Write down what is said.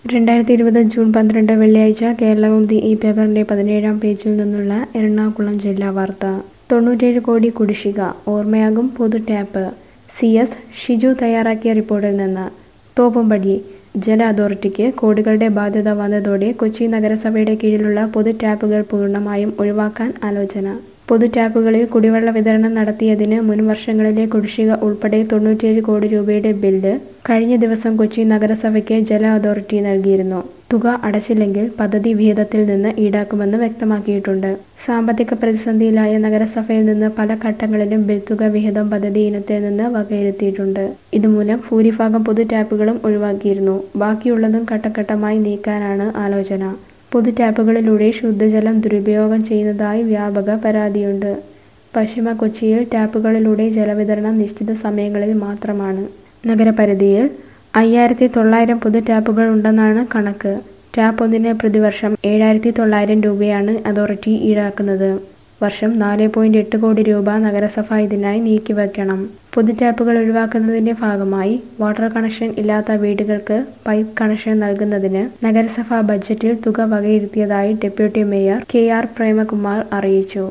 രണ്ടായിരത്തി ഇരുപത് ജൂൺ പന്ത്രണ്ട് വെള്ളിയാഴ്ച കേരളകൗമുദി ഈ പേപ്പറിന്റെ പതിനേഴാം പേജിൽ നിന്നുള്ള എറണാകുളം ജില്ലാ വാർത്ത തൊണ്ണൂറ്റേഴ് കോടി കുടിശ്ശിക ഓർമ്മയാകും പൊതു ടാപ്പ് സി എസ് ഷിജു തയ്യാറാക്കിയ റിപ്പോർട്ടിൽ നിന്ന് തോപ്പുംപടി ജല അതോറിറ്റിക്ക് കോടികളുടെ ബാധ്യത വന്നതോടെ കൊച്ചി നഗരസഭയുടെ കീഴിലുള്ള പൊതു ടാപ്പുകൾ പൂർണ്ണമായും ഒഴിവാക്കാൻ ആലോചന പൊതു ടാപ്പുകളിൽ കുടിവെള്ള വിതരണം നടത്തിയതിന് മുൻ വർഷങ്ങളിലെ കുടിശ്ശിക ഉൾപ്പെടെ തൊണ്ണൂറ്റിയേഴ് കോടി രൂപയുടെ ബില്ല് കഴിഞ്ഞ ദിവസം കൊച്ചി നഗരസഭയ്ക്ക് ജല അതോറിറ്റി നൽകിയിരുന്നു തുക അടച്ചില്ലെങ്കിൽ പദ്ധതി വിഹിതത്തിൽ നിന്ന് ഈടാക്കുമെന്ന് വ്യക്തമാക്കിയിട്ടുണ്ട് സാമ്പത്തിക പ്രതിസന്ധിയിലായ നഗരസഭയിൽ നിന്ന് പല ഘട്ടങ്ങളിലും ബിൽ തുക വിഹിതം പദ്ധതി ഇനത്തിൽ നിന്ന് വകയിരുത്തിയിട്ടുണ്ട് ഇതുമൂലം ഭൂരിഭാഗം പൊതു ടാപ്പുകളും ഒഴിവാക്കിയിരുന്നു ബാക്കിയുള്ളതും ഘട്ടഘട്ടമായി നീക്കാനാണ് ആലോചന പൊതു ടാപ്പുകളിലൂടെ ശുദ്ധജലം ദുരുപയോഗം ചെയ്യുന്നതായി വ്യാപക പരാതിയുണ്ട് പശ്ചിമ കൊച്ചിയിൽ ടാപ്പുകളിലൂടെ ജലവിതരണം നിശ്ചിത സമയങ്ങളിൽ മാത്രമാണ് നഗരപരിധിയിൽ അയ്യായിരത്തി തൊള്ളായിരം പൊതു ടാപ്പുകൾ ഉണ്ടെന്നാണ് കണക്ക് ടാപ്പ് ഒന്നിന് പ്രതിവർഷം ഏഴായിരത്തി തൊള്ളായിരം രൂപയാണ് അതോറിറ്റി ഈടാക്കുന്നത് വർഷം നാല് പോയിന്റ് എട്ട് കോടി രൂപ നഗരസഭ ഇതിനായി നീക്കിവെക്കണം പൊതു ടാപ്പുകൾ ഒഴിവാക്കുന്നതിന്റെ ഭാഗമായി വാട്ടർ കണക്ഷൻ ഇല്ലാത്ത വീടുകൾക്ക് പൈപ്പ് കണക്ഷൻ നൽകുന്നതിന് നഗരസഭാ ബജറ്റിൽ തുക വകയിരുത്തിയതായി deputy mayor K R Premakumar അറിയിച്ചു